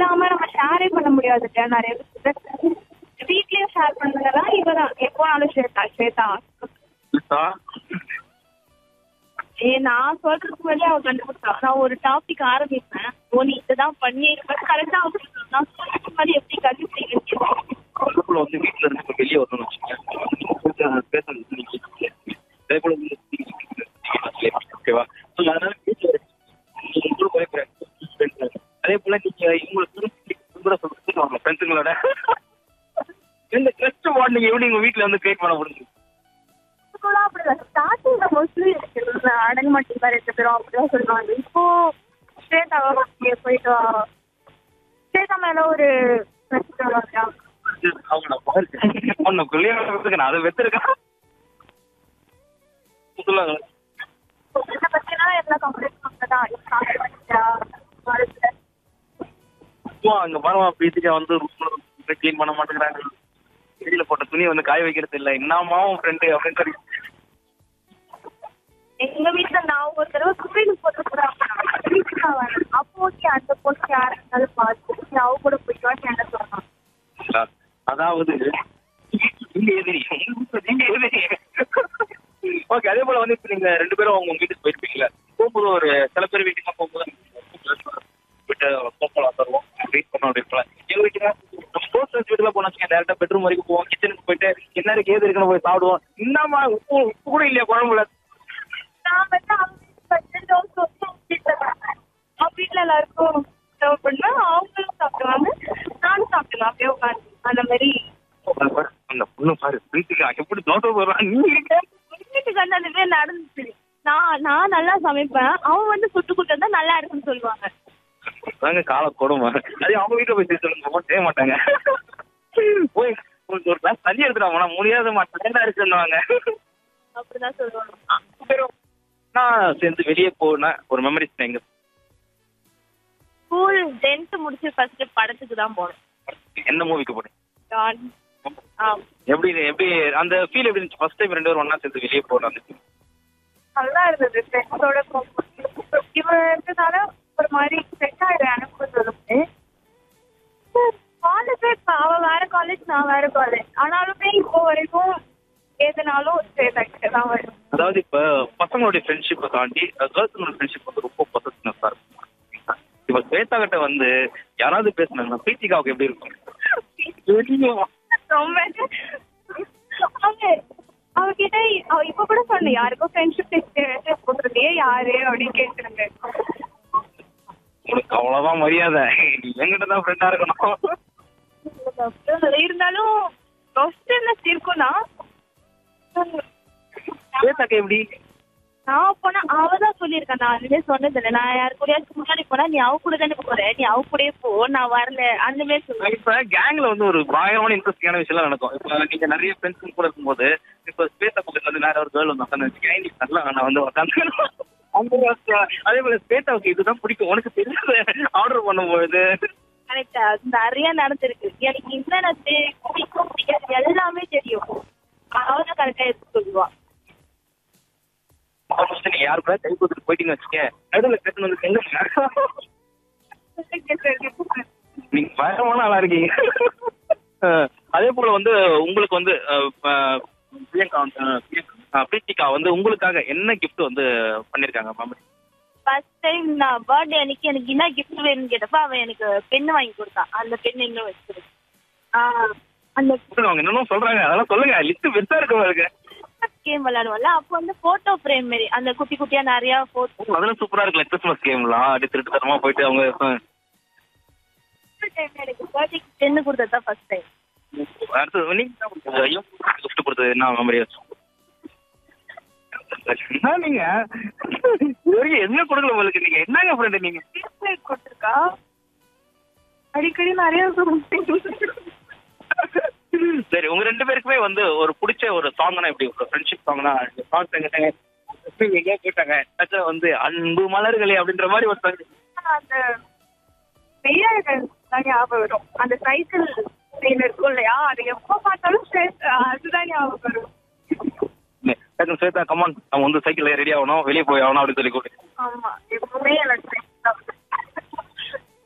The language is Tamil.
இல்லாம நம்ம ஷேரே பண்ண முடியாது இல்லையா நிறைய பேர் வீட்லயும் ஷேர் பண்ணுறதா இவதான் எப்போனாலும் ஸ்வேதா ஸ்வேதா ஸ்வேதா ஏ நான் சொல்றதுக்கு முன்னாடி அவ கண்டுபிடிச்சா நான் ஒரு டாபிக் ஆரம்பிப்பேன் ஓ நீ இதுதான் பண்ணி கரெக்டா அவ சொல்றா. நான் சொல்றதுக்கு முன்னாடி எப்படி கண்டுபிடிக்கிறேன் அதுக்குள்ள வந்து வீட்டுல இருந்து இப்ப வெளியே வரணும்னு வச்சுக்கோங்க பேசுறது நீங்க அதே போல வந்து ஓகேவா ஸோ அதனால வீட்டுல உங்களுக்கு பயப்படுறேன் அதே போல நீங்க இவங்களுக்கு கூட சொல்லுவாங்க ஃப்ரெண்ட்ஸுங்களோட இந்த ட்ரஸ்ட் வார்டு நீங்க எப்படி உங்க வீட்டுல வந்து கிரியேட் பண்ண முடியும் இப்போலாம் அப்படிதான் ஸ்டார்டிங்ல மோஸ்ட்லி அடங்க மாட்டேங்க ரெண்டு பேரும் அப்படிதான் சொல்லுவாங்க இப்போ ஸ்வேதா ஓகே போயிட்டு வா ஸ்வேதா மேல ஒரு பிரச்சனை வரா அவங்க நான் பாருக்கேன் உன்னை கல்யாணம் நான் அதை வெத்திருக்கேன் சொல்லுவாங்க இதை பத்தினா எல்லா கம்ப்ளைண்ட் பண்ணுறதா சும்மா அங்க பாருமா பீச்சுக்கா வந்து க்ளீன் பண்ண மாட்டேங்கிறாங்க வெளியில போட்ட துணி வந்து காய வைக்கிறது இல்ல என்னமா உன் ஃப்ரெண்டு அப்படின்னு சொல்லி எங்க வீட்டுல நான் ஒரு தடவை கோயிலுக்கு போட்டு கூட அப்போ ஓகே அந்த பொண்ணு யாரா இருந்தாலும் பார்த்து நீ அவ கூட போயிட்டு வா என்ன சொல்லலாம் அதாவது நீங்க எதிரி நீங்க எதிரி ஓகே அதே போல வந்து இப்ப நீங்க ரெண்டு பேரும் உங்க வீட்டுக்கு போயிருப்பீங்களா போகும்போது ஒரு சில பேர் வீட்டுக்கு போகும்போது விட்டு போகலாம் தருவோம் வெயிட் பண்ணோம் அப்படின்னு எங்க வீட்டுல நம்ம போஸ்ட் வீட்டுல போனா டேரக்டா பெட்ரூம் வரைக்கும் போவோம் கிச்சனுக்கு போயிட்டு என்ன இருக்கு ஏது இருக்குன்னு போய் சாப்பிடுவோம் என்னமா உப்பு உப்பு கூட இல்லையா குழம்புல நான் வந்து அவங்க வீட்டுக்கு வந்து தோசை வச்சு அவங்க வீட்டுல சாப்பிட்டேன். அவங்க வீட்டுல எல்லாருக்கும் சர்வ் பண்ணா அவங்களும் சாப்பிடுவாங்க நானும் சாப்பிடுவேன் அப்படியே உட்காந்து அந்த மாதிரி அந்த பொண்ணு பாரு வீட்டுக்கு எப்படி தோசை போடுறான் நீங்க வீட்டுக்கு வந்து அந்த மாதிரி நடந்துச்சு நான் நான் நல்லா சமைப்பேன் அவன் வந்து சுட்டு கொடுத்தா நல்லா இருக்குன்னு சொல்லுவாங்க தாங்க கால கொடுமை அதே அவங்க வீட்டுல போய் செய்ய சொல்லுங்க செய்ய மாட்டாங்க போய் உங்களுக்கு ஒரு கிளாஸ் தண்ணி எடுத்துட்டு வாங்க முடியாத மாட்டேன் இருக்குன்னுவாங்க அப்படிதான் சொல்லுவாங்க சரி, நான் சேர்ந்து வெளியே போனேன் ஒரு மெமரிஸ் எங்க ஸ்கூல் டென்த் முடிச்சு ஃபர்ஸ்ட் படத்துக்கு தான் போனோம் எந்த மூவிக்கு போனேன் டான். ஆ எப்படி எப்படி அந்த ஃபீல் எப்படி இருந்துச்சு ஃபர்ஸ்ட் டைம் ரெண்டு பேரும் ஒண்ணா சேர்ந்து வெளியே போனோம் அந்த feel. நல்லா இருந்தது ஃப்ரெண்ட்ஸோட போகும்போது இவன் இருந்ததால ஒரு மாதிரி செட் ஆயிடும் எனக்கு சொல்லுது காலேஜ் இப்போ அவ வேற காலேஜ் நான் வேற காலேஜ் ஆனாலுமே இப்போ வரைக்கும் எதுனாலும் சேர்த்தாக்கிட்டு தான் வரும் அதாவது இப்ப பசங்களுடைய ஃப்ரெண்ட்ஷிப்பை தாண்டி கேர்ள்ஸுங்களோட ஃப்ரெண்ட்ஷிப் வந்து ரொம்ப பொசசிவ்னஸா இருக்கும் இப்ப ஸ்வேதா கிட்ட வந்து யாராவது பேசினாங்கன்னா பிரீத்திகாவுக்கு எப்படி இருக்கும் ரொம்ப அவங்க அவகிட்ட அவ இப்ப கூட சொன்னேன் யாருக்கும் ஃப்ரெண்ட்ஷிப் டெஸ்ட் போட்டுருக்கே யாரு அப்படின்னு கேட்டுருங்க உனக்கு அவ்வளவுதான் மரியாதை நீ என்கிட்ட தான் ஃப்ரெண்டா இருக்கணும் இருந்தாலும் கொஸ்டின் இருக்கும்னா ஸ்வேதாக்கு எப்படி நான் போனா அவ தான் சொல்லியிருக்கேன் நான் அதுவே சொன்னது இல்லை நான் யாரு கூடயாச்சும் முன்னாடி போனா நீ அவ கூட தானே போற நீ அவ கூடயே போ நான் வரல அந்த மாதிரி சொல்லுவேன் இப்ப கேங்ல வந்து ஒரு பயங்கரமான இன்ட்ரெஸ்டிங்கான விஷயம் நடக்கும் இப்ப நீங்க நிறைய ஃப்ரெண்ட்ஸ் கூட இருக்கும்போது இப்ப ஸ்வேதா பக்கத்துல வந்து வேற ஒரு கேர்ள் வந்து உட்காந்து வச்சுக்கேன் நீ நல்லா நான் வந்து உட்காந்து அந்த ஒரு- அதே போல ஸ்வேதாவுக்கு இதுதான் பிடிக்கும் உனக்கு தெரியாது ஆர்டர் பண்ணும்போது கரெக்டா நிறைய நடந்திருக்கு எனக்கு என்னென்ன பிடிக்கும் பிடிக்காது எல்லாமே தெரியும் அவ தான் கரெக்டா எடுத்து சொல்லுவா ஆல்மோஸ்ட் நீங்க யாரு கூட கை கொடுத்துட்டு போயிட்டீங்கன்னு வச்சுக்கேன் நடுவில் பேசணும் வந்து எங்க நீங்க பயங்கரமான ஆளா இருக்கீங்க அஹ் அதே போல வந்து உங்களுக்கு வந்து அஹ், அஹ், பிரியங்கா வந்து, அஹ், பிரியங்கா, அஹ், பிரீத்திகா வந்து உங்களுக்காக என்ன கிஃப்ட் வந்து பண்ணிருக்காங்க மாமி ஃபர்ஸ்ட் டைம் நான் பர்த்டே அன்னைக்கு எனக்கு என்ன கிஃப்ட் வேணும்னு கேட்டப்ப அவன் எனக்கு பென் வாங்கி கொடுத்தான் அந்த பென் இன்னும் வச்சிருக்கு ஆ, அந்த அவங்க என்னென்ன சொல்றாங்க அதெல்லாம் சொல்லுங்க லிஸ்ட் பெருசா இருக்கு இருக்கு கேம் விளையாடுவோம்ல அப்போ வந்து போட்டோ ஃப்ரேம் மாரி அந்த குட்டி குட்டியா நிறைய போட்டோ அதெல்லாம் சூப்பரா இருக்குல்ல கிறிஸ்மஸ் கேம்லாம் அப்படி திருட்டு தரமா போயிட்டு அவங்க அஹ், டைம் எனக்கு பர்த்டே பென்னு கொடுத்தது தான் ஃபர்ஸ்ட் டைம் அடுத்து நீங்க என்ன கொடுத்தீங்க? ஐயோ கிஃப்ட் கொடுத்தது என்ன மெமரி என்ன நீங்க இது வரைக்கும் என்ன கொடுக்கல உங்களுக்கு நீங்க என்னங்க ஃப்ரெண்ட் நீங்க கொடுத்துருக்கா அடிக்கடி நிறைய சரி உங்க ரெண்டு பேருக்குமே வந்து ஒரு பிடிச்ச ஒரு சாங்னா எப்படி ஒரு ஃப்ரெண்ட்ஷிப் சாங்னா சாங் எங்கிட்ட எங்கேயா கேட்டாங்க டக்குனு வந்து அன்பு மலர்களே அப்படின்ற மாதிரி ஒரு song. அந்த வெய்யாளர்கள் தான் ஞாபகம் வரும் அந்த சைக்கிள் சீன் இருக்கும் இல்லையா அது எப்போ பார்த்தாலும் stress, அதுதான் ஞாபகம் வரும் டக்குனு ஸ்வேதா கமான் நம்ம வந்து சைக்கிள்ல ரெடி ஆகணும் வெளியே போய் ஆகணும் அப்படின்னு சொல்லி கூப்பிட்டு ஆமா எப்பவுமே எனக்கு